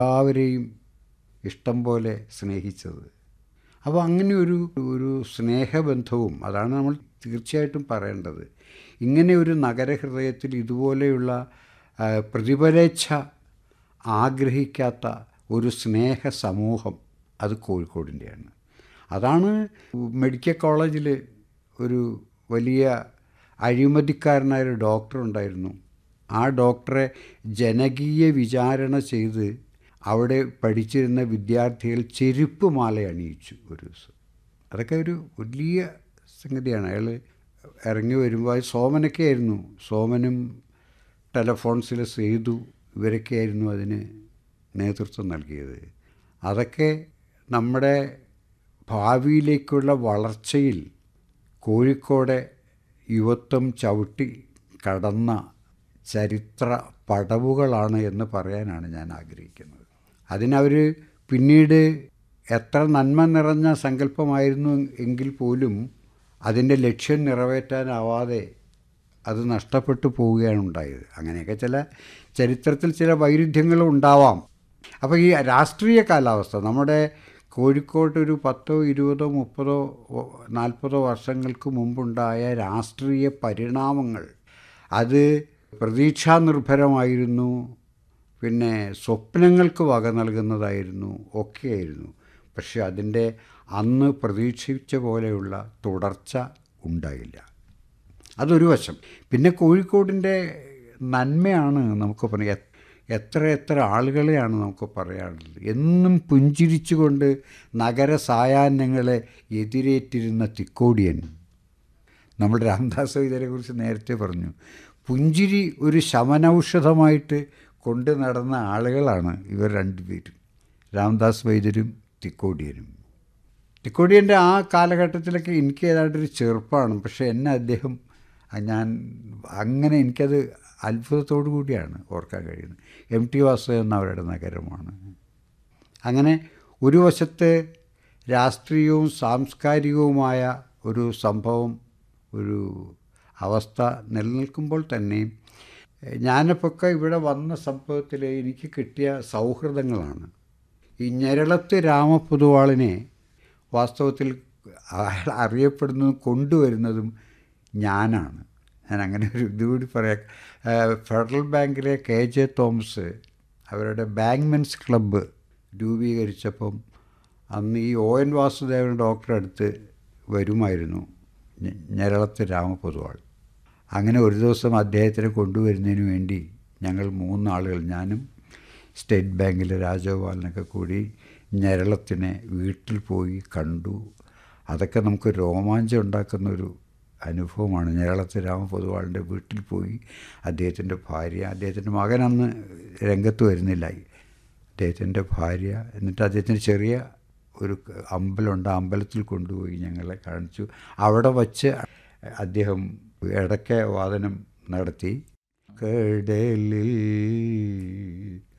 എല്ലാവരെയും ഇഷ്ടം പോലെ സ്നേഹിച്ചത് അപ്പോൾ അങ്ങനെ ഒരു ഒരു സ്നേഹബന്ധവും അതാണ് നമ്മൾ തീർച്ചയായിട്ടും പറയേണ്ടത് ഇങ്ങനെ ഒരു നഗരഹൃദയത്തിൽ ഇതുപോലെയുള്ള ആ, പ്രതിഫലേച്ഛ ആഗ്രഹിക്കാത്ത ഒരു സ്നേഹ സമൂഹം അത് കോഴിക്കോടിൻ്റെയാണ് അതാണ് മെഡിക്കൽ കോളേജിൽ ഒരു വലിയ അഴിമതിക്കാരനായ ഒരു ഡോക്ടർ ഉണ്ടായിരുന്നു ആ ഡോക്ടറെ ജനകീയ വിചാരണ ചെയ്ത് അവിടെ പഠിച്ചിരുന്ന വിദ്യാർത്ഥികൾ ചെരുപ്പ് മാല അണിയിച്ചു ഒരു ദിവസം അതൊക്കെ ഒരു വലിയ സംഗതിയാണ് അയാൾ ഇറങ്ങി വരുമ്പോൾ അത് സോമനൊക്കെ ആയിരുന്നു സോമനും ടെലഫോൺസിൽ സേതു ഇവരൊക്കെ ആയിരുന്നു അതിന് നേതൃത്വം നൽകിയത് അതൊക്കെ നമ്മുടെ ഭാവിയിലേക്കുള്ള വളർച്ചയിൽ കോഴിക്കോടെ യുവത്വം ചവിട്ടി കടന്ന ചരിത്ര പടവുകളാണ് എന്ന് പറയാനാണ് ഞാൻ ആഗ്രഹിക്കുന്നത് അതിനവർ പിന്നീട് എത്ര നന്മ നിറഞ്ഞ സങ്കല്പമായിരുന്നു എങ്കിൽ പോലും അതിൻ്റെ ലക്ഷ്യം നിറവേറ്റാനാവാതെ അത് നഷ്ടപ്പെട്ടു പോവുകയാണ് ഉണ്ടായത് അങ്ങനെയൊക്കെ ചില ചരിത്രത്തിൽ ചില വൈരുദ്ധ്യങ്ങളും ഉണ്ടാവാം അപ്പോൾ ഈ രാഷ്ട്രീയ കാലാവസ്ഥ നമ്മുടെ കോഴിക്കോട്ട് ഒരു പത്തോ ഇരുപതോ മുപ്പതോ ഒ- നാൽപ്പതോ വർഷങ്ങൾക്ക് മുമ്പുണ്ടായ രാഷ്ട്രീയ പരിണാമങ്ങൾ അത് പ്രതീക്ഷാനിർഭരമായിരുന്നു പിന്നെ സ്വപ്നങ്ങൾക്ക് വക നൽകുന്നതായിരുന്നു ഒക്കെയായിരുന്നു പക്ഷെ അതിൻ്റെ അന്ന് പ്രതീക്ഷിച്ച പോലെയുള്ള തുടർച്ച ഉണ്ടായില്ല അതൊരു വശം പിന്നെ കോഴിക്കോടിൻ്റെ നന്മയാണ് നമുക്ക് പറയാം എ- എത്ര എത്ര ആളുകളെയാണ് നമുക്ക് പറയാനുള്ളത് എന്നും പുഞ്ചിരിച്ചുകൊണ്ട് നഗര സായാഹ്നങ്ങളെ എതിരേറ്റിരുന്ന തിക്കോടിയൻ നമ്മുടെ രാംദാസ് വൈദ്യരെക്കുറിച്ച് നേരത്തെ പറഞ്ഞു പുഞ്ചിരി ഒരു ശമനൌഷധമായിട്ട് കൊണ്ടു നടന്ന ആളുകളാണ് ഇവർ രണ്ടുപേരും രാംദാസ് വൈദ്യരും തിക്കോടിയനും തിക്കോടിയൻ്റെ ആ കാലഘട്ടത്തിലൊക്കെ എനിക്ക് ഏതാണ്ടൊരു ചെറുപ്പമാണ് പക്ഷേ എന്നെ അദ്ദേഹം ആ ഞാൻ അങ്ങനെ എനിക്കത് അത്ഭുതത്തോടു കൂടിയാണ് ഓർക്കാൻ കഴിയുന്നത് എം ടി വാസുദേവൻ എന്ന അവരുടെ നഗരമാണ് അങ്ങനെ ഒരു വശത്ത് രാഷ്ട്രീയവും സാംസ്കാരികവുമായ ഒരു സംഭവം ഒരു അവസ്ഥ നിലനിൽക്കുമ്പോൾ തന്നെ എഹ്, ഞാനിപ്പൊക്കെ ഇവിടെ വന്ന സംഭവത്തിൽ എനിക്ക് കിട്ടിയ സൗഹൃദങ്ങളാണ് ഈ ഞെരളത്ത് രാമപൊതുവാളിനെ വാസ്തവത്തിൽ അയാൾ അറിയപ്പെടുന്നതും കൊണ്ടുവരുന്നതും ഞാനാണ് ഞാൻ അങ്ങനെ ഒരു ഇതുകൂടി പറയാം ഏഹ്, ഫെഡറൽ ബാങ്കിലെ കെ ജെ തോമസ് അവരുടെ ബാങ്ക്മെൻസ് ക്ലബ്ബ് രൂപീകരിച്ചപ്പം അന്ന് ഈ ഒ എൻ വാസുദേവൻ ഡോക്ടറെ അടുത്ത് വരുമായിരുന്നു ഞ- ഞെരളത്ത് രാമപൊതുവാൾ അങ്ങനെ ഒരു ദിവസം അദ്ദേഹത്തിനെ കൊണ്ടുവരുന്നതിന് വേണ്ടി ഞങ്ങൾ മൂന്നാളുകൾ ഞാനും സ്റ്റേറ്റ് ബാങ്കിലെ രാജഗോപാലനൊക്കെ കൂടി ഞരളത്തിനെ വീട്ടിൽ പോയി കണ്ടു അതൊക്കെ നമുക്ക് രോമാഞ്ചം ഉണ്ടാക്കുന്ന ഒരു അനുഭവമാണ് ഞരളത്ത് രാമ പൊതുവാളിൻ്റെ വീട്ടിൽ പോയി അദ്ദേഹത്തിൻ്റെ ഭാര്യ അദ്ദേഹത്തിൻ്റെ മകൻ അന്ന് രംഗത്ത് വരുന്നില്ല അദ്ദേഹത്തിൻ്റെ ഭാര്യ എന്നിട്ട് അദ്ദേഹത്തിന് ചെറിയ ഒരു അമ്പലമുണ്ട് ആ അമ്പലത്തിൽ കൊണ്ടുപോയി ഞങ്ങളെ കാണിച്ചു അവിടെ വച്ച് അദ്ദേഹം ഇടയ്ക്ക് വാദനം നടത്തി കടലിൽ